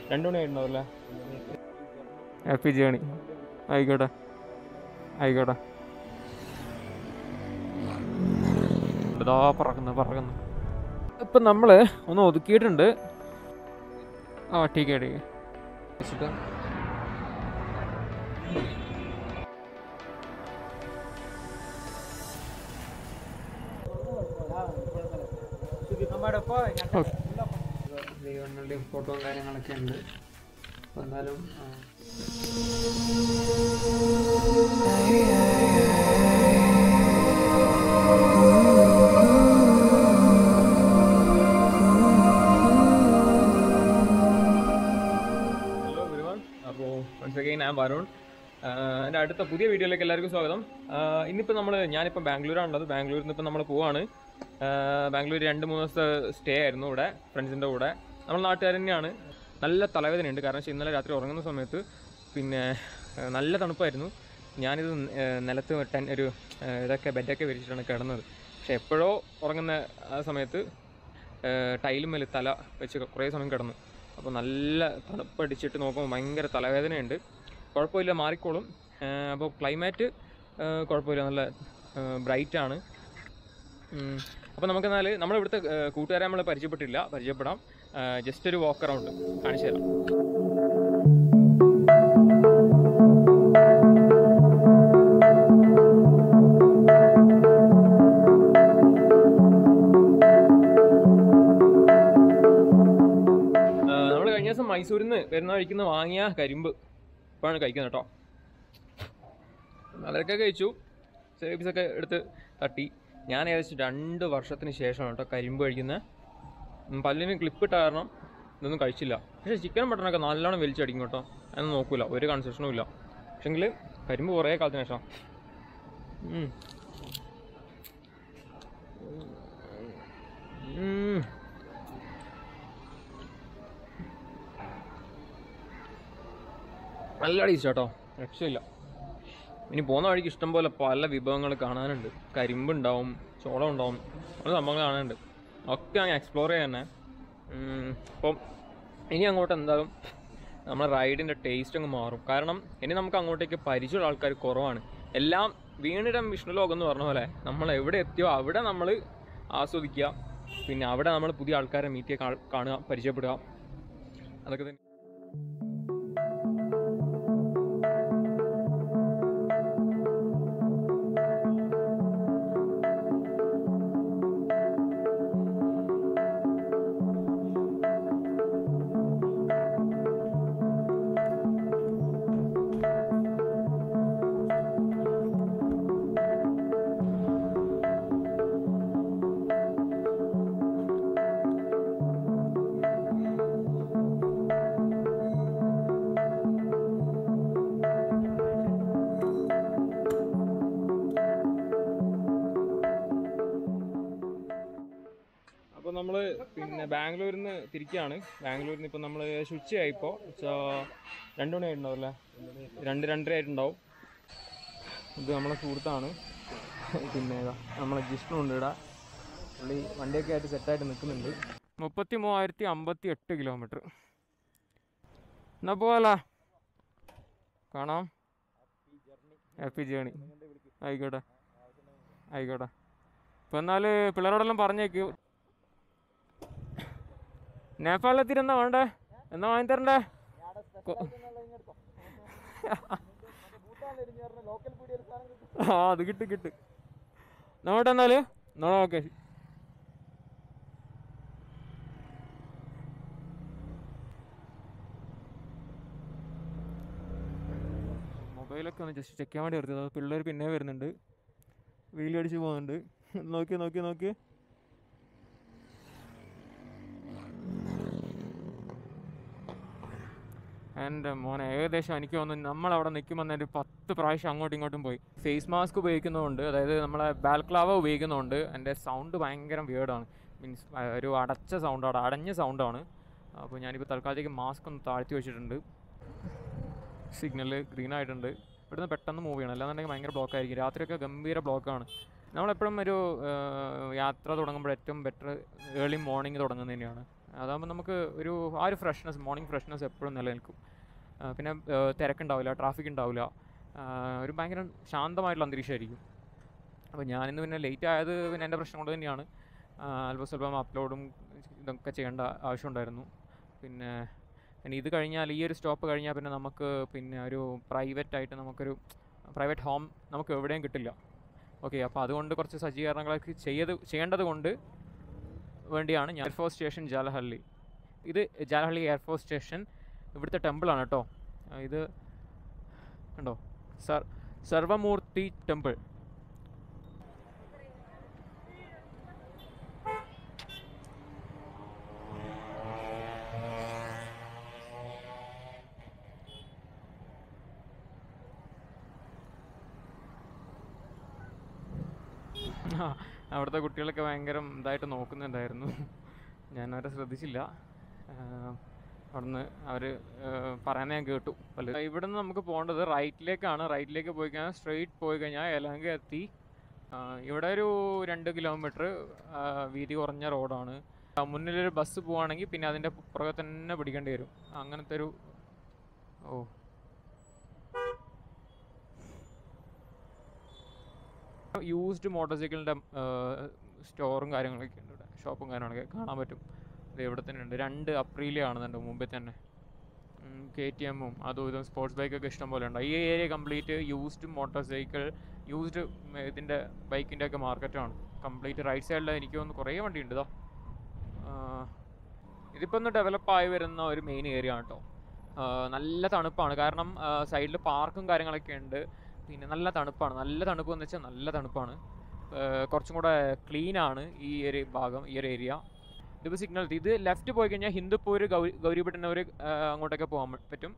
രണ്ടു മണി ആയിട്ടുണ്ടാവില്ലേ happy journey ആയിക്കോട്ടെ ആയിക്കോട്ടെ ഇതാ പറക്കുന്നു പറക്കുന്നു ഇപ്പം നമ്മൾ ഒന്ന് ഒതുക്കിയിട്ടുണ്ട് ആ ടീക്കേ ടീക്കേ വെച്ചിട്ട് ദൈവങ്ങളുടെയും ഫോട്ടോയും കാര്യങ്ങളൊക്കെ ഉണ്ട് അപ്പോൾ എന്തായാലും ആ, ഹലോ എവരിവൺ അപ്പോൾ വൺസ് അഗൈൻ ഞാൻ വരുൺ എൻ്റെ അടുത്ത പുതിയ വീഡിയോയിലേക്ക് എല്ലാവർക്കും സ്വാഗതം ഇന്നിപ്പോൾ നമ്മൾ ഞാനിപ്പോൾ ബാംഗ്ലൂരാണുള്ളത് ബാംഗ്ലൂരിൽ നിന്ന് ഇപ്പം നമ്മൾ പോവാണ് ആഹ് ബാംഗ്ലൂർ രണ്ട് മൂന്ന് ദിവസത്തെ സ്റ്റേ ആയിരുന്നു ഇവിടെ ഫ്രണ്ട്സിൻ്റെ കൂടെ നമ്മൾ നാട്ടുകാർ തന്നെയാണ് നല്ല തലവേദനയുണ്ട് കാരണം വെച്ചാൽ ഇന്നലെ രാത്രി ഉറങ്ങുന്ന സമയത്ത് പിന്നെ ആഹ് നല്ല തണുപ്പായിരുന്നു ഞാനിത് ആഹ് നിലത്ത് ടെൻ ഒരു ആഹ് ഇതൊക്കെ ബെഡൊക്കെ വിരിച്ചിട്ടാണ് കിടന്നത് പക്ഷെ എപ്പോഴോ ഉറങ്ങുന്ന ആ സമയത്ത് ടൈലും മേൽ തല വെച്ച് കുറേ സമയം കിടന്നു അപ്പോൾ നല്ല തണുപ്പടിച്ചിട്ട് നോക്കുമ്പോൾ ഭയങ്കര തലവേദനയുണ്ട് കുഴപ്പമില്ല മാറിക്കോളും അപ്പോൾ ക്ലൈമാറ്റ് കുഴപ്പമില്ല നല്ല ബ്രൈറ്റ് ആണ് അപ്പോൾ നമുക്കെന്നാൽ നമ്മളിവിടുത്തെ ഏഹ്, കൂട്ടുകാരെ നമ്മൾ പരിചയപ്പെട്ടില്ല പരിചയപ്പെടാം ജസ്റ്റ് ഒരു വാക്ക് അറൗണ്ട് കാണിച്ചു തരാം നമ്മൾ കഴിഞ്ഞ ദിവസം മൈസൂരിൽ നിന്ന് വരുന്ന വഴിക്കുന്ന വാങ്ങിയ കരിമ്പ് ഇപ്പോഴാണ് കഴിക്കുന്നത് കേട്ടോ അതൊക്കെ കഴിച്ചു ചെറിയ പീസൊക്കെ എടുത്ത് തട്ടി ഞാൻ ഏകദേശം രണ്ട് വർഷത്തിന് ശേഷമാണ് കേട്ടോ കരിമ്പ് കഴിക്കുന്നത് ഉം, പല്ലിന് ക്ലിപ്പ് ഇട്ട കാരണം ഇതൊന്നും കഴിച്ചില്ല പക്ഷേ ചിക്കനും മട്ടനൊക്കെ നല്ലോണം വലിച്ചടിക്കും കേട്ടോ അതൊന്നും നോക്കൂല ഒരു കൺസെഷനും ഇല്ല പക്ഷെങ്കിൽ കരിമ്പ് കുറേ കാലത്തിന് ശേഷം ഉം. ഉം. നല്ല ടേസ്റ്റ് കേട്ടോ രക്ഷയില്ല ഇനി പോകുന്ന വഴിക്ക് ഇഷ്ടം പോലെ പല വിഭവങ്ങൾ കാണാനുണ്ട് കരിമ്പ് ഉണ്ടാവും ചോളം ഉണ്ടാവും പല സംഭവങ്ങൾ കാണാനുണ്ട് ഒക്കെ അങ്ങ് എക്സ്പ്ലോർ ചെയ്യാൻ തന്നെ ഉം, അപ്പം ഇനി അങ്ങോട്ട് എന്തായാലും നമ്മുടെ റൈഡിൻ്റെ ടേസ്റ്റ് അങ്ങ് മാറും കാരണം ഇനി നമുക്ക് അങ്ങോട്ടേക്ക് പരിചയമുള്ള ആൾക്കാർ കുറവാണ് എല്ലാം വീണിടം വിഷ്ണുലോകം എന്ന് പറഞ്ഞ പോലെ നമ്മൾ എവിടെ എത്തിയോ അവിടെ നമ്മൾ ആസ്വദിക്കുക പിന്നെ അവിടെ നമ്മൾ പുതിയ ആൾക്കാരെ മീറ്റ് ചെയ്യുക കാണുക പരിചയപ്പെടുക അതൊക്കെ തന്നെ അപ്പോൾ നമ്മൾ പിന്നെ ബാംഗ്ലൂരിൽ നിന്ന് തിരിക്കുകയാണ് ബാംഗ്ലൂരിൽ നിന്ന് ഇപ്പം നമ്മൾ ഉച്ചയായി ഇപ്പോൾ രണ്ട് മണി ആയിട്ടുണ്ടാവില്ലേ രണ്ട് രണ്ടര ആയിട്ടുണ്ടാവും ഇത് നമ്മളെ സുഹൃത്താണ് പിന്നെ ഇതാ നമ്മളെ ജിഷ്ണുണ്ട് ഇവിടെ പുള്ളി വണ്ടിയൊക്കെ ആയിട്ട് സെറ്റായിട്ട് നിൽക്കുന്നുണ്ട് മുപ്പത്തി മൂവായിരത്തി അമ്പത്തി എട്ട് കിലോമീറ്റർ എന്നാ പോകാല കാണാം ഹാപ്പി ജേണി ആയിക്കോട്ടെ ആയിക്കോട്ടെ ഇപ്പം എന്നാൽ പിള്ളേരോടെല്ലാം പറഞ്ഞേക്ക് നേപ്പാളിലെത്തിയിട്ട് എന്നാ വേണ്ടേ എന്നാ വാങ്ങി തരണ്ടേ കൊ- ആ അത് കിട്ടും കിട്ടും നോട്ടെ എന്നാല് നോടാ ഓക്കെ മൊബൈലൊക്കെ ഒന്ന് ജസ്റ്റ് ചെക്ക് ചെയ്യാൻ വേണ്ടി നിർത്തിയത് പിള്ളേർ പിന്നെ വരുന്നുണ്ട് വീലി അടിച്ച് പോകുന്നുണ്ട് നോക്കി നോക്കി നോക്കി എൻ്റെ മോനെ ഏകദേശം എനിക്ക് തോന്നുന്നു നമ്മളവിടെ നിൽക്കുമ്പോൾ തന്നെ ഒരു പത്ത് പ്രാവശ്യം അങ്ങോട്ടും ഇങ്ങോട്ടും പോയി ഫേസ് മാസ്ക് ഉപയോഗിക്കുന്നതുകൊണ്ട് അതായത് നമ്മളെ ബാൽക്ലാവ ഉപയോഗിക്കുന്നതുകൊണ്ട് എൻ്റെ സൗണ്ട് ഭയങ്കര വേർഡാണ് മീൻസ് ഒരു അടച്ച സൗണ്ടാണ് അടഞ്ഞ സൗണ്ടാണ് അപ്പോൾ ഞാനിപ്പോൾ തൽക്കാലത്തേക്ക് മാസ്ക് ഒന്ന് താഴ്ത്തി വെച്ചിട്ടുണ്ട് സിഗ്നൽ ഗ്രീൻ ആയിട്ടുണ്ട് ഇവിടുന്ന് പെട്ടെന്ന് മൂവ് ചെയ്യണം അല്ലാന്നുണ്ടെങ്കിൽ ഭയങ്കര ബ്ലോക്ക് ആയിരിക്കും രാത്രിയൊക്കെ ഗംഭീര ബ്ലോക്കാണ് നമ്മളെപ്പോഴും ഒരു ആ, യാത്ര തുടങ്ങുമ്പോൾ ഏറ്റവും ബെറ്റർ ഏർലി മോർണിംഗ് തുടങ്ങുന്നത് തന്നെയാണ് അതാകുമ്പോൾ നമുക്ക് ഒരു ആ ഒരു ഫ്രഷ്നെസ് മോർണിംഗ് ഫ്രഷ്നെസ് എപ്പോഴും നിലനിൽക്കും ആ, പിന്നെ ആ, തിരക്കുണ്ടാവില്ല ട്രാഫിക് ഉണ്ടാവില്ല ആ, ഒരു ഭയങ്കര ശാന്തമായിട്ടുള്ള അന്തരീക്ഷമായിരിക്കും അപ്പോൾ ഞാനിന്ന് പിന്നെ ലേറ്റ് ആയത് പിന്നെ എൻ്റെ പ്രശ്നം കൊണ്ട് തന്നെയാണ് ആ, അല്പം സ്വല്പം അപ്ലോഡും ഇതൊക്കെ ചെയ്യേണ്ട ആവശ്യമുണ്ടായിരുന്നു പിന്നെ ഇനി ഇത് കഴിഞ്ഞാൽ ഈ ഒരു സ്റ്റോപ്പ് കഴിഞ്ഞാൽ പിന്നെ നമുക്ക് പിന്നെ ഒരു പ്രൈവറ്റ് ആയിട്ട് നമുക്കൊരു പ്രൈവറ്റ് ഹോം നമുക്ക് എവിടെയും കിട്ടില്ല ഓക്കെ അപ്പോൾ അതുകൊണ്ട് കുറച്ച് സജ്ജീകരണങ്ങളൊക്കെ ചെയ്ത് ചെയ്യേണ്ടത് കൊണ്ട് വേണ്ടിയാണ് ഞാൻ എയർഫോഴ്സ് സ്റ്റേഷൻ ജാലഹള്ളി ഇത് ജാലഹള്ളി എയർഫോഴ്സ് സ്റ്റേഷൻ ഇവിടുത്തെ ടെമ്പിളാണ് കേട്ടോ ആ, ഇത് കണ്ടോ സർ സർവമൂർത്തി ടെമ്പിൾ ആ, അവിടുത്തെ കുട്ടികളൊക്കെ ഭയങ്കര ഇതായിട്ട് നോക്കുന്നുണ്ടായിരുന്നു ഞാനവരെ ശ്രദ്ധിച്ചില്ല ആഹ് അവിടുന്ന് അവർ പറയാൻ ഞാൻ കേട്ടു പല ഇവിടെ നിന്ന് നമുക്ക് പോകേണ്ടത് റൈറ്റിലേക്കാണ് റൈറ്റിലേക്ക് പോയി കഴിഞ്ഞാൽ സ്ട്രെയിറ്റ് പോയി കഴിഞ്ഞാൽ എലങ്ക എത്തി ആഹ് ഇവിടെ ഒരു രണ്ട് കിലോമീറ്റർ വീതി കുറഞ്ഞ റോഡാണ് ആ, മുന്നിലൊരു ബസ് പോവുകയാണെങ്കിൽ പിന്നെ അതിൻ്റെ പുറകെ തന്നെ പിടിക്കേണ്ടി വരും അങ്ങനത്തെ ഒരു ഓ യൂസ്ഡ് മോട്ടോർ സൈക്കിളിൻ്റെ സ്റ്റോറും കാര്യങ്ങളൊക്കെ ഉണ്ട് ഇവിടെ ഷോപ്പും കാര്യങ്ങളൊക്കെ കാണാൻ പറ്റും ഇത് ഇവിടെ തന്നെ ഉണ്ട് രണ്ട് അപ്രീലിയ കാണുന്നുണ്ട് മുമ്പിൽ തന്നെ കെ ടി എമ്മും അതും ഇതും സ്പോർട്സ് ബൈക്കൊക്കെ ഇഷ്ടം പോലെ ഉണ്ട് ഈ area complete used motorcycle used ഇതിൻ്റെ ബൈക്കിൻ്റെ ഒക്കെ മാർക്കറ്റാണ് കംപ്ലീറ്റ് റൈറ്റ് സൈഡിൽ എനിക്ക് തോന്നുന്നു കുറേ വണ്ടി ഉണ്ട് ഇതാ ഇതിപ്പോൾ ഒന്ന് ഡെവലപ്പായി വരുന്ന ഒരു മെയിൻ ഏരിയ ആണ് കേട്ടോ നല്ല തണുപ്പാണ് കാരണം സൈഡിൽ പാർക്കും കാര്യങ്ങളൊക്കെ ഉണ്ട് പിന്നെ നല്ല തണുപ്പാണ് നല്ല തണുപ്പ് എന്ന് വെച്ചാൽ നല്ല തണുപ്പാണ് ആ, കുറച്ചും കൂടെ ക്ലീൻ ആണ് ഈ ഒരു ഭാഗം ഈ ഒരു ഏരിയ ഇതിപ്പോൾ സിഗ്നൽ ഇത് ലെഫ്റ്റ് പോയി കഴിഞ്ഞാൽ ഹിന്ദുപ്പൂർ ഗൗരി ഗൗരിപട്ടനൂർ അങ്ങോട്ടൊക്കെ പോകാൻ പറ്റും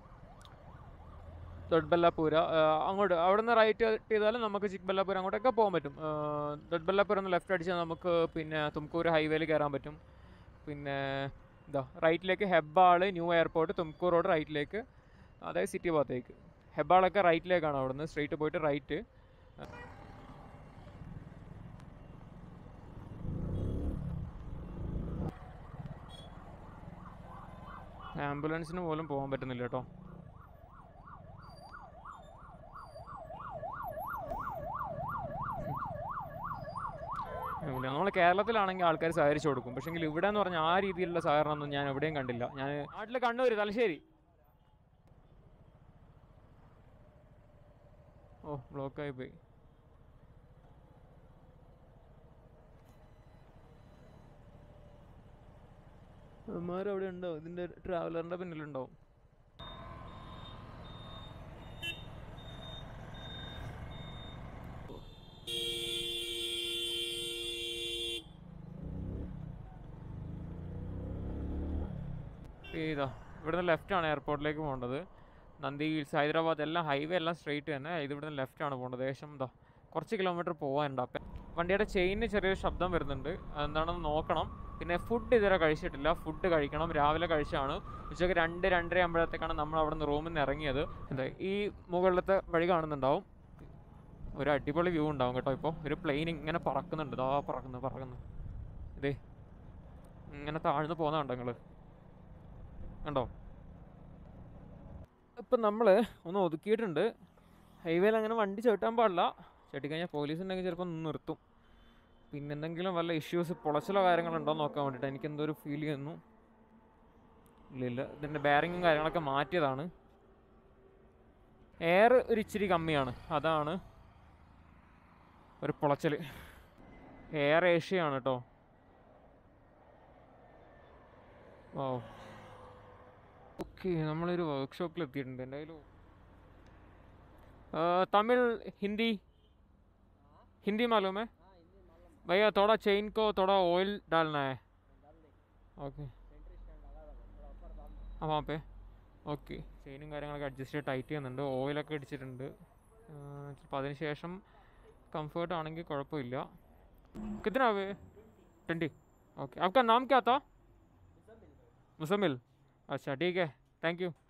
ദൊഡ്ബല്ലാപൂര ആ, അങ്ങോട്ട് അവിടെ നിന്ന് റൈറ്റ് ചെയ്താലും നമുക്ക് ചിക്ബല്ലാപൂർ അങ്ങോട്ടൊക്കെ പോകാൻ പറ്റും ആ, ദൊഡ്ബല്ലാപൂർ ഒന്ന് ലെഫ്റ്റ് അടിച്ചാൽ നമുക്ക് പിന്നെ തുംകൂർ ഹൈവേയിൽ കയറാൻ പറ്റും പിന്നെ എന്താ റൈറ്റിലേക്ക് Hebbal new airport Tumkur road റൈറ്റിലേക്ക് അതായത് സിറ്റി ഭാഗത്തേക്ക് ഹെബ്ബാളൊക്കെ റൈറ്റിലേക്കാണ് അവിടുന്ന് സ്ട്രെയിറ്റ് പോയിട്ട് റൈറ്റ് ആംബുലൻസിന് പോലും പോകാൻ പറ്റുന്നില്ല കേട്ടോ നമ്മൾ കേരളത്തിലാണെങ്കിൽ ആൾക്കാർ സഹകരിച്ചു കൊടുക്കും പക്ഷെങ്കിൽ ഇവിടെ എന്ന് പറഞ്ഞാൽ ആ രീതിയിലുള്ള സഹകരണമൊന്നും ഞാൻ എവിടെയും കണ്ടില്ല ഞാൻ നാട്ടിൽ കണ്ണൂർ തലശ്ശേരി ഓ ബ്ലോക്കായി പോയി അവിടെ ഉണ്ടാവും ഇതിന്റെ ട്രാവലറിന്റെ പിന്നിലുണ്ടാവും ഇതാ ഇവിടുന്ന് ലെഫ്റ്റ് ആണ് എയർപോർട്ടിലേക്ക് പോകേണ്ടത് നന്ദി ഹിൽസ് ഹൈദരാബാദ് എല്ലാം ഹൈവേ എല്ലാം സ്ട്രെയിറ്റ് തന്നെ ഇത് ഇവിടുന്ന് ലെഫ്റ്റ് ആണ് പോകേണ്ടത് ഏകദേശം എന്താ കുറച്ച് കിലോമീറ്റർ പോകാനുണ്ട് അപ്പം വണ്ടിയുടെ ചെയിനിന് ചെറിയൊരു ശബ്ദം വരുന്നുണ്ട് അതെന്താണെന്ന് നോക്കണം പിന്നെ ഫുഡ് ഇതുവരെ കഴിച്ചിട്ടില്ല ഫുഡ് കഴിക്കണം രാവിലെ കഴിച്ചാണ് ഉച്ചയ്ക്ക് രണ്ട് രണ്ടര ആകുമ്പോഴത്തേക്കാണ് നമ്മൾ അവിടെ നിന്ന് റൂമിൽ നിന്ന് ഇറങ്ങിയത് എന്താ ഈ മുകളിലത്തെ വഴി കാണുന്നുണ്ടാവും ഒരു അടിപൊളി വ്യൂ ഉണ്ടാവും കേട്ടോ ഇപ്പോൾ ഒരു പ്ലെയിൻ ഇങ്ങനെ പറക്കുന്നുണ്ട് ഇതാ പറക്കുന്നു പറക്കുന്നു ഇതേ ഇങ്ങനെ താഴ്ന്നു പോകുന്നുണ്ടോ നിങ്ങൾ കണ്ടോ ഇപ്പം നമ്മൾ ഒന്ന് ഒതുക്കിയിട്ടുണ്ട് ഹൈവേയിൽ അങ്ങനെ വണ്ടി ചവിട്ടാൻ പാടില്ല ചവിട്ടിക്കഴിഞ്ഞാൽ പോലീസ് ഉണ്ടെങ്കിൽ ചിലപ്പോൾ ഒന്ന് നിർത്തും പിന്നെ എന്തെങ്കിലും വല്ല ഇഷ്യൂസ് പൊളച്ചിലോ കാര്യങ്ങളുണ്ടോ എന്ന് നോക്കാൻ വേണ്ടിയിട്ട് എനിക്ക് എന്തോ ഒരു ഫീൽ ചെയ്യുന്നു ഇല്ല ഇല്ല ഇതിൻ്റെ ബെയറിങ്ങും കാര്യങ്ങളൊക്കെ മാറ്റിയതാണ് എയർ ഒരു ഇച്ചിരി കമ്മിയാണ് അതാണ് ഒരു പൊളച്ചൽ എയർ ഏഷ്യയാണ് കേട്ടോ ഓ ഓക്കെ നമ്മളൊരു വർക്ക്ഷോപ്പിൽ എത്തിയിട്ടുണ്ട് എന്തായാലും तमिल हिंदी हिंदी मालूम है भैया थोड़ा चेन को थोड़ा ऑयल डालना है ഓക്കെ ആ വാപ്പേ ഓക്കെ ചെയിനും കാര്യങ്ങളൊക്കെ അഡ്ജസ്റ്റ് ചെയ്ത് ടൈറ്റ് ചെയ്യുന്നുണ്ട് ഓയിലൊക്കെ അടിച്ചിട്ടുണ്ട് ചിലപ്പോൾ അതിന് ശേഷം കംഫർട്ട് ആണെങ്കിൽ കുഴപ്പമില്ല कितना हुए ट्वेंटी ओके आपका नाम क्या था मुसमिल अच्छा ठीक है थैंक यू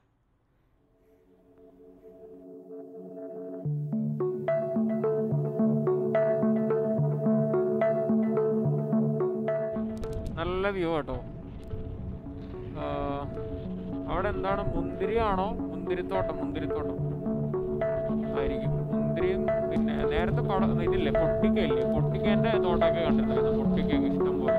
നല്ല വ്യൂ കേട്ടോ അവിടെ എന്താണ് മുന്തിരിയാണോ മുന്തിരിത്തോട്ടം മുന്തിരിത്തോട്ടം ആയിരിക്കും മുന്തിരിയും പിന്നെ നേരത്തെ പട ഇതില്ലേ പൊട്ടിക്ക ഇല്ലേ പൊട്ടിക്കേന്റെ തോട്ടമൊക്കെ കണ്ടിട്ടുണ്ടായിരുന്നു പൊട്ടിക്ക ഇഷ്ടം പോലെ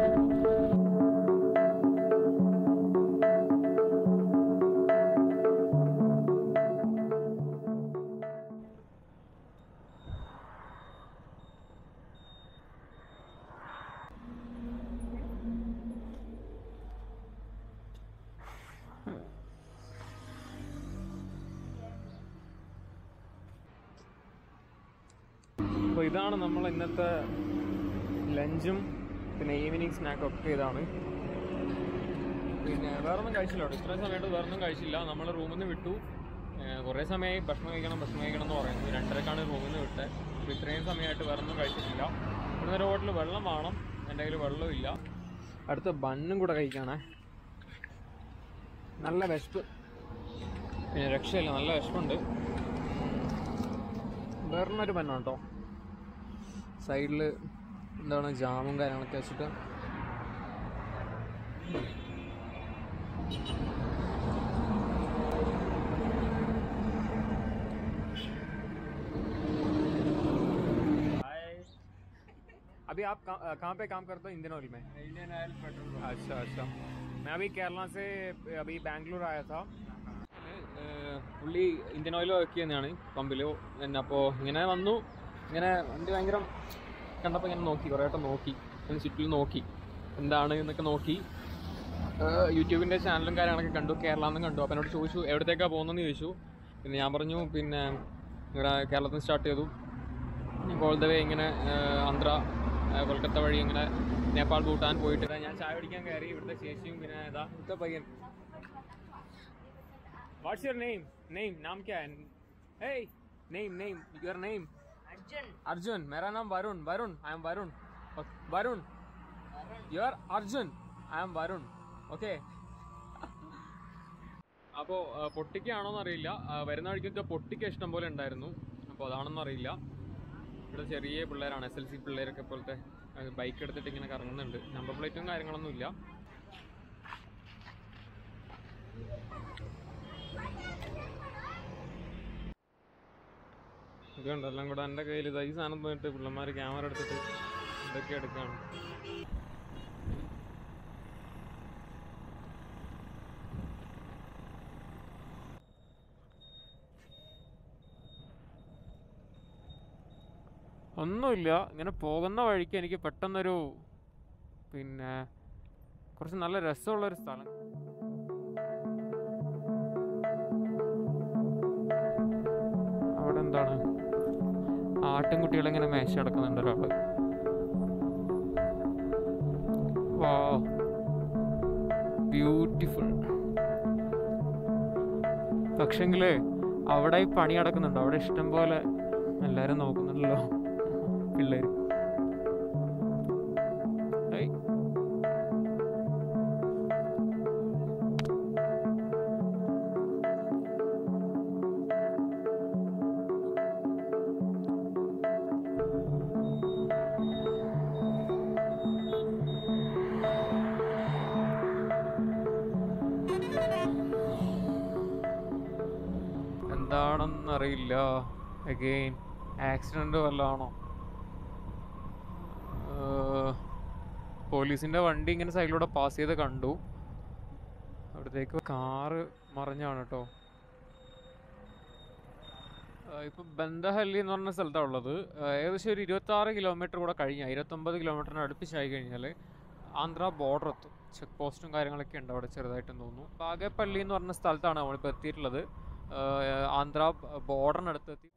അപ്പോൾ ഇതാണ് നമ്മൾ ഇന്നത്തെ ലഞ്ചും പിന്നെ ഈവനിങ് സ്നാക്കും ഒക്കെ ഇതാണ് പിന്നെ വേറൊന്നും കഴിച്ചില്ല കേട്ടോ ഇത്രയും സമയമായിട്ട് വേറൊന്നും കഴിച്ചില്ല നമ്മൾ റൂമിൽ നിന്ന് വിട്ടു ഏഹ് കുറേ സമയമായി ഭക്ഷണം കഴിക്കണം ഭക്ഷണം കഴിക്കണം എന്ന് പറയുന്നത് രണ്ടരക്കാണ് റൂമിൽ നിന്ന് വിട്ടത് അപ്പോൾ ഇത്രയും സമയമായിട്ട് വേറൊന്നും കഴിച്ചിട്ടില്ല ഇവിടുന്ന് ഒരു ഹോട്ടലിൽ വെള്ളം വേണം എൻ്റെ കയ്യിൽ വെള്ളമില്ല അടുത്ത ബണ്ണും കൂടെ കഴിക്കണേ നല്ല വിശപ്പ് പിന്നെ രക്ഷയില്ല നല്ല വിശപ്പുണ്ട് വേറൊന്നൊരു ബണ്ണാണ് കേട്ടോ സൈഡിൽ എന്താണ് ജാമും കാര്യങ്ങളൊക്കെ വെച്ചിട്ട് अभी आप कहाँ कहाँ पे काम करते हो इंडियन ऑयल में इंडियन ऑयल पेट्रोल अच्छा अच्छा मैं अभी केरला से अभी ബാംഗ്ലൂർ आया था ഏഹ് പുള്ളി ഇന്ത്യൻ ഓയിൽ വർക്ക് ചെയ്യുന്നതാണ് പമ്പിൽ പിന്നെ അപ്പോൾ ഇങ്ങനെ വന്നു ഇങ്ങനെ വണ്ടി ഭയങ്കര കണ്ടപ്പോൾ ഇങ്ങനെ നോക്കി കുറേ വട്ടം നോക്കി അതിന് ചുറ്റിലും നോക്കി എന്താണ് എന്നൊക്കെ നോക്കി ഏഹ് യൂട്യൂബിൻ്റെ ചാനലും കാര്യങ്ങളൊക്കെ കണ്ടു കേരളമെന്നും കണ്ടു അപ്പോൾ എന്നോട് ചോദിച്ചു എവിടത്തേക്കാണ് പോകുന്നതെന്ന് ചോദിച്ചു പിന്നെ ഞാൻ പറഞ്ഞു പിന്നെ ഇവിടെ കേരളത്തിൽ നിന്ന് സ്റ്റാർട്ട് ചെയ്തു ഓൾ ദ വേ ഇങ്ങനെ ഏഹ് ആന്ധ്ര ഏഹ് കൊൽക്കത്ത വഴി ഇങ്ങനെ നേപ്പാൾ ഭൂട്ടാൻ പോയിട്ട് ഇതാ ഞാൻ ചായ പിടിക്കാൻ കയറി ഇവിടുത്തെ ചേച്ചിയും പിന്നെ ഇതാ ഇവിടുത്തെ പയ്യൻ വാട്ട്സ് യുവർ നെയിം നെയിം നാം ക്യാ ഹേ name name your name Arjun Arjun मेरा नाम Varun Varun I am Varun Varun you are Arjun I am Varun okay അപ്പോൾ പൊട്ടിക്കാണോന്ന് അറിയില്ല ആ, വരുന്ന വഴിക്കൊക്കെ പൊട്ടിക്ക ഇഷ്ടം പോലെ ഉണ്ടായിരുന്നു അപ്പോൾ അതാണെന്ന് അറിയില്ല ഇവിടെ ചെറിയ പിള്ളേരാണ് എസ് എൽ സി പിള്ളേരൊക്കെ പോലത്തെ ബൈക്ക് എടുത്തിട്ട് ഇങ്ങനെ കറങ്ങുന്നുണ്ട് നമ്പർ പ്ലേറ്റും കാര്യങ്ങളൊന്നും ഇല്ല ഇതുണ്ട് എല്ലാം കൂടെ എൻ്റെ കയ്യിൽ ഇതാ ഈ സാധനം പോയിട്ട് പിള്ളമാർ ക്യാമറ എടുത്തിട്ട് ഇതൊക്കെ എടുക്കുകയാണ് ഒന്നുമില്ല ഇങ്ങനെ പോകുന്ന വഴിക്ക് എനിക്ക് പെട്ടെന്നൊരു പിന്നെ കുറച്ച് നല്ല രസമുള്ളൊരു സ്ഥലം അവിടെ എന്താണ് ആട്ടിൻകുട്ടികളിങ്ങനെ മേശ അടക്കുന്നുണ്ട് ഒരാള് വാ ബ്യൂട്ടിഫുൾ പക്ഷെങ്കില് അവിടെ ഈ പണി നടക്കുന്നുണ്ട് അവിടെ ഇഷ്ടം പോലെ എല്ലാരും നോക്കുന്നുണ്ടല്ലോ പിള്ളേര് ഹേയ്. എന്താണെന്നറിയില്ല അഗെയിൻ ആക്സിഡന്റ് വല്ലതാണോ പോലീസിന്റെ വണ്ടി ഇങ്ങനെ സൈഡിലൂടെ പാസ് ചെയ്ത് കണ്ടു അവിടത്തേക്ക് കാറ് മറിഞ്ഞാണ് കേട്ടോ ഇപ്പൊ ബന്ദഹല്ലി എന്ന് പറഞ്ഞ സ്ഥലത്താണ് ഉള്ളത് ആ, ഏകദേശം ഒരു ഇരുപത്തി ആറ് കിലോമീറ്റർ കൂടെ കഴിഞ്ഞാൽ ഇരുപത്തൊമ്പത് കിലോമീറ്ററിന് അടുപ്പിച്ചായി കഴിഞ്ഞാൽ ആന്ധ്ര ബോർഡർ എത്തും ചെക്ക് പോസ്റ്റും കാര്യങ്ങളൊക്കെ ഉണ്ട് അവിടെ ചെറുതായിട്ടെന്ന് തോന്നുന്നു ബാഗേപ്പള്ളി എന്ന് പറഞ്ഞ സ്ഥലത്താണ് നമ്മളിപ്പോൾ എത്തിയിട്ടുള്ളത് ആ, ആന്ധ്ര ബോർഡറിനടുത്ത് എത്തി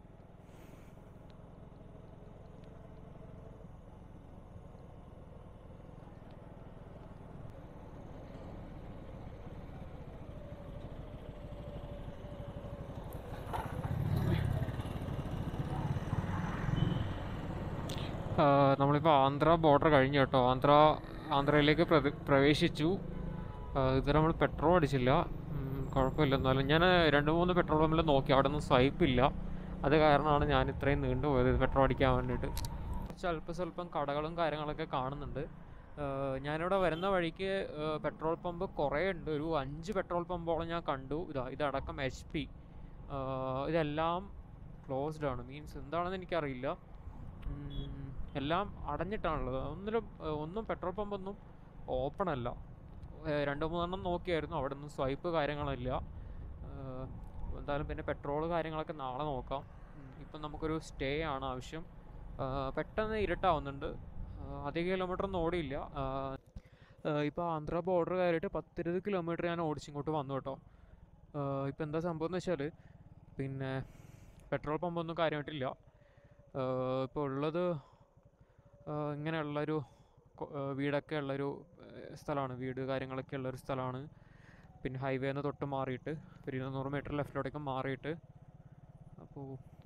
ആഹ് നമ്മളിപ്പോൾ ആന്ധ്ര ബോർഡർ കഴിഞ്ഞു കേട്ടോ ആന്ധ്ര ആന്ധ്രയിലേക്ക് പ്രതി പ്രവേശിച്ചു ആഹ് ഇതുവരെ നമ്മൾ പെട്രോൾ അടിച്ചില്ല ഉം, കുഴപ്പമില്ല എന്നാലും ഞാൻ രണ്ട് മൂന്ന് പെട്രോൾ പമ്പിൽ നോക്കി അവിടെ ഒന്നും സ്വൈപ്പ് ഇല്ല അത് കാരണമാണ് ഞാൻ ഇത്രയും നീണ്ടുപോയത് പെട്രോൾ അടിക്കാൻ വേണ്ടിയിട്ട് കുറച്ച് അല്പ സ്വല്പം കടകളും കാര്യങ്ങളൊക്കെ കാണുന്നുണ്ട് ഏഹ് ഞാനിവിടെ വരുന്ന വഴിക്ക് ഏഹ് പെട്രോൾ പമ്പ് കുറേ ഉണ്ട് ഒരു അഞ്ച് പെട്രോൾ പമ്പോളം ഞാൻ കണ്ടു ഇതാ ഇതടക്കം എച്ച് പി ഇതെല്ലാം ക്ലോസ്ഡ് ആണ് മീൻസ് എന്താണെന്ന് എനിക്കറിയില്ല ഉം, എല്ലാം അടഞ്ഞിട്ടാണുള്ളത് ഒന്നിലും ഏഹ് ഒന്നും പെട്രോൾ പമ്പൊന്നും ഓപ്പൺ അല്ല ഏഹ് രണ്ട് മൂന്നെണ്ണം നോക്കിയായിരുന്നു അവിടെ ഒന്നും സ്വൈപ്പ് കാര്യങ്ങളില്ല ഏഹ് എന്തായാലും പിന്നെ പെട്രോൾ കാര്യങ്ങളൊക്കെ നാളെ നോക്കാം ഉം, ഇപ്പം നമുക്കൊരു സ്റ്റേ ആണ് ആവശ്യം ഏഹ് പെട്ടെന്ന് ഇരുട്ടാവുന്നുണ്ട് ഏഹ് അധിക കിലോമീറ്റർ ഒന്നും ഓടിയില്ല ഇപ്പോൾ ആന്ധ്ര ബോർഡർ കയറിയിട്ട് പത്തിരുപത് കിലോമീറ്റർ ഞാൻ ഓടിച്ചിങ്ങോട്ട് വന്നു കേട്ടോ ഇപ്പം എന്താ സംഭവം എന്ന് വെച്ചാൽ പിന്നെ പെട്രോൾ പമ്പൊന്നും കാര്യമായിട്ടില്ല ഇപ്പോൾ ഉള്ളത് ഏഹ് ഇങ്ങനെയുള്ളൊരു കൊ- ഏഹ് വീടൊക്കെ ഉള്ളൊരു ഏഹ് സ്ഥലമാണ് വീട് കാര്യങ്ങളൊക്കെ ഉള്ളൊരു സ്ഥലമാണ് പിന്നെ ഹൈവേന്ന് തൊട്ട് മാറിയിട്ട് ഒരു ഇരുന്നൂറ് മീറ്റർ ലെഫ്റ്റിലോട്ടേക്ക് മാറിയിട്ട് അപ്പോൾ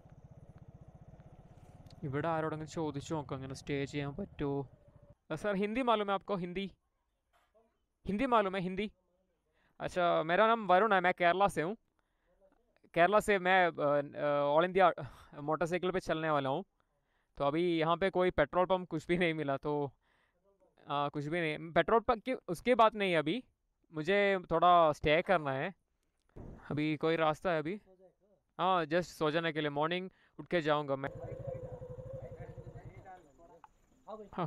ഇവിടെ ആരോടെങ്കിലും ചോദിച്ചു നോക്കാം അങ്ങനെ സ്റ്റേ ചെയ്യാൻ പറ്റുമോ सर हिंदी मालूम है आपको हिंदी हिंदी मालूम है हिंदी अच्छा मेरा नाम वरुण है मैं केरला से हूँ केरला से मैं ऑल इंडिया मोटरसाइकिल पे चलने वाला हूँ तो अभी यहाँ पे कोई पेट्रोल पंप कुछ भी नहीं मिला तो आ, कुछ भी नहीं पेट्रोल पंप की उसकी बात नहीं है अभी मुझे थोड़ा स्टे करना है अभी कोई रास्ता है अभी हाँ जस्ट सो जाने के लिए मॉर्निंग उठ के जाऊँगा मैं हाँ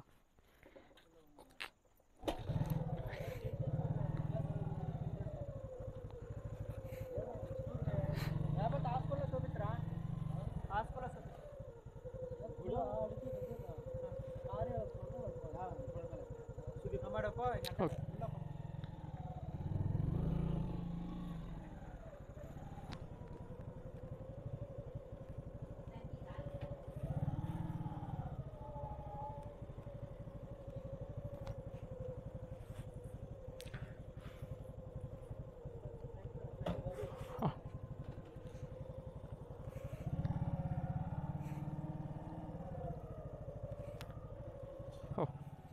ಓಕೆ Oh.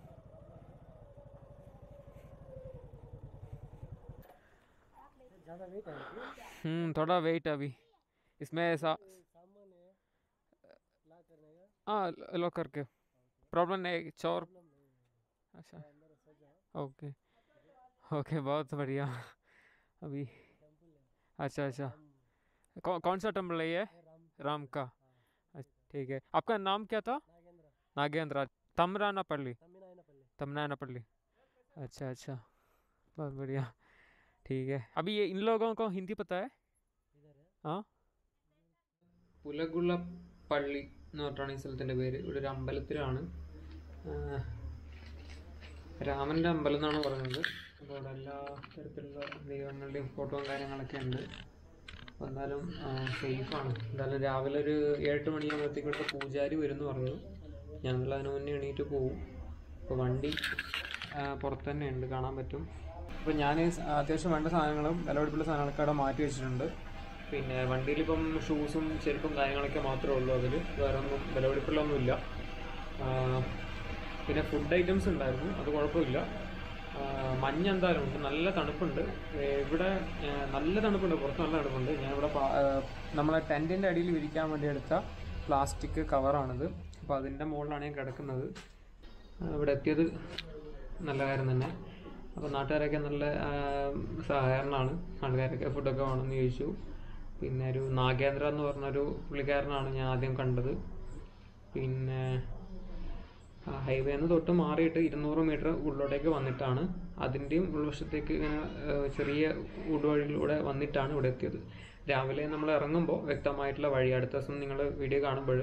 ज़्यादा वेट है इनकी। हम्म थोड़ा वेट अभी इसमें ऐसा सामान है ला करने का हाँ लॉक करके प्रॉब्लम नहीं चोर प्रॉब्लम नहीं है अच्छा अंदर सजा ओके ओके बहुत बढ़िया अभी टेम्पल है अच्छा अच्छा हम कौ, कौन सा टेम्पल है ये है राम राम का हाँ अच्छा, ठीक है आपका नाम क्या था नागेंद्र नागेंद्र तमरानापल्ली तमिनायनपल्ली तमनानापल्ली अच्छा अच्छा बहुत बढ़िया ठीक है अभी ये इन लोगों को हिंदी पता है इधर है ആ പുലകുള പള്ളി എന്ന് പറഞ്ഞിട്ടാണ് ഈ സ്ഥലത്തിൻ്റെ പേര് ഇവിടെ ഒരു അമ്പലത്തിലാണ് ആ, രാമൻ്റെ അമ്പലം എന്നാണ് പറയുന്നത് അപ്പോൾ അവിടെ എല്ലാ തരത്തിലുള്ള ദൈവങ്ങളുടെയും ഫോട്ടോയും കാര്യങ്ങളൊക്കെ ഉണ്ട് അപ്പോൾ എന്തായാലും സേഫാണ് എന്തായാലും രാവിലെ ഒരു ഏഴെട്ട് മണിയാകുമ്പോഴത്തേക്കും ഇവിടുത്തെ പൂജാരി വരുമെന്ന് പറഞ്ഞു ഞങ്ങൾ അതിന് മുന്നേ എണീറ്റ് പോവും അപ്പോൾ വണ്ടി ആ, പുറത്ത് തന്നെ ഉണ്ട് കാണാൻ പറ്റും അപ്പോൾ ഞാൻ അത്യാവശ്യം വേണ്ട സാധനങ്ങളും വിലപിടിപ്പുള്ള സാധനങ്ങളൊക്കെ അവിടെ മാറ്റി വെച്ചിട്ടുണ്ട് പിന്നെ വണ്ടിയിൽ ഇപ്പം ഷൂസും ചെരുപ്പും കാര്യങ്ങളൊക്കെ മാത്രമേ ഉള്ളൂ അതിൽ വേറെ ഒന്നും വിലപിടിപ്പുള്ളൊന്നുമില്ല ആ, പിന്നെ ഫുഡ് ഐറ്റംസ് ഉണ്ടായിരുന്നു അത് കുഴപ്പമില്ല ആ, മഞ്ഞ് എന്തായാലും ഉണ്ട് നല്ല തണുപ്പുണ്ട് ഏ, ഇവിടെ ഏ, നല്ല തണുപ്പുണ്ട് പുറത്ത് നല്ല തണുപ്പുണ്ട് ഞാൻ ഇവിടെ പാ- ഏ, നമ്മളെ ടെൻറ്റിൻ്റെ അടിയിൽ വിരിക്കാൻ വേണ്ടി എടുത്ത പ്ലാസ്റ്റിക് കവറാണിത് അപ്പോൾ അതിൻ്റെ മുകളിലാണ് ഞാൻ കിടക്കുന്നത് ആ, ഇവിടെ എത്തിയത് നല്ല കാര്യം തന്നെ അപ്പോൾ നാട്ടുകാരൊക്കെ നല്ല ആ, സഹകരണമാണ് ആൾക്കാരൊക്കെ ഫുഡൊക്കെ വേണമെന്ന് ചോദിച്ചു പിന്നെ ഒരു നാഗേന്ദ്ര എന്ന് പറഞ്ഞൊരു പുള്ളിക്കാരനാണ് ഞാൻ ആദ്യം കണ്ടത് പിന്നെ ഹൈവേന്ന് തൊട്ട് മാറിയിട്ട് ഇരുന്നൂറ് മീറ്റർ ഉള്ളിലോട്ടേക്ക് വന്നിട്ടാണ് അതിൻ്റെയും ഉൾവശത്തേക്ക് ഇങ്ങനെ ആ, ചെറിയ ഉൾവഴിയിലൂടെ വന്നിട്ടാണ് ഇവിടെ എത്തിയത് രാവിലെ നമ്മൾ ഇറങ്ങുമ്പോൾ വ്യക്തമായിട്ടുള്ള വഴി അടുത്ത ദിവസം നിങ്ങൾ വീഡിയോ കാണുമ്പോൾ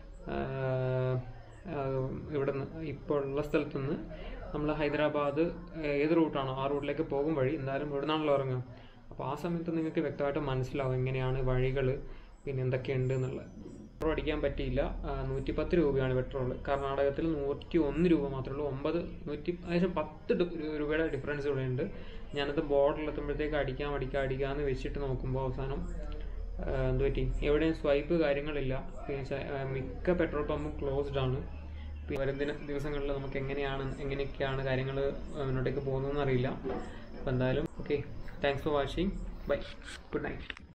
ഇവിടെ നിന്ന് ഇപ്പോൾ ഉള്ള സ്ഥലത്ത് നിന്ന് നമ്മൾ ഹൈദരാബാദ് ഏത് റൂട്ടാണോ ആ റൂട്ടിലേക്ക് പോകും വഴി എന്തായാലും ഇവിടെ നിന്നാണല്ലോ ഇറങ്ങുക അപ്പോൾ ആ സമയത്ത് നിങ്ങൾക്ക് വ്യക്തമായിട്ട് മനസ്സിലാവും എങ്ങനെയാണ് വഴികൾ പിന്നെ എന്തൊക്കെയുണ്ട് എന്നുള്ളത് പെട്രോൾ അടിക്കാൻ പറ്റിയില്ല നൂറ്റിപ്പത്ത് രൂപയാണ് പെട്രോൾ കർണാടകത്തിൽ നൂറ്റി ഒന്ന് രൂപ മാത്രമേ ഉള്ളൂ ഒമ്പത് നൂറ്റി ഏകദേശം പത്ത് ഡി- ഒരു രൂപയുടെ ഡിഫറൻസ് ഇവിടെ ഉണ്ട് ഞാനത് ബോർഡറിലെത്തുമ്പോഴത്തേക്ക് അടിക്കാം അടിക്കാം അടിക്കാമെന്ന് വെച്ചിട്ട് നോക്കുമ്പോൾ അവസാനം ആ, എന്ത് പറ്റി എവിടെയും സ്വൈപ്പ് കാര്യങ്ങളില്ല പിന്നെ ച- ആ, മിക്ക പെട്രോൾ പമ്പും ക്ലോസ്ഡ് ആണ് പിന്നെ വരും ദിന ദിവസങ്ങളിൽ നമുക്ക് എങ്ങനെയാണ് എങ്ങനെയൊക്കെയാണ് കാര്യങ്ങൾ മുന്നോട്ടേക്ക് പോകുന്നതെന്ന് അറിയില്ല അപ്പോൾ എന്തായാലും okay thanks for watching bye good night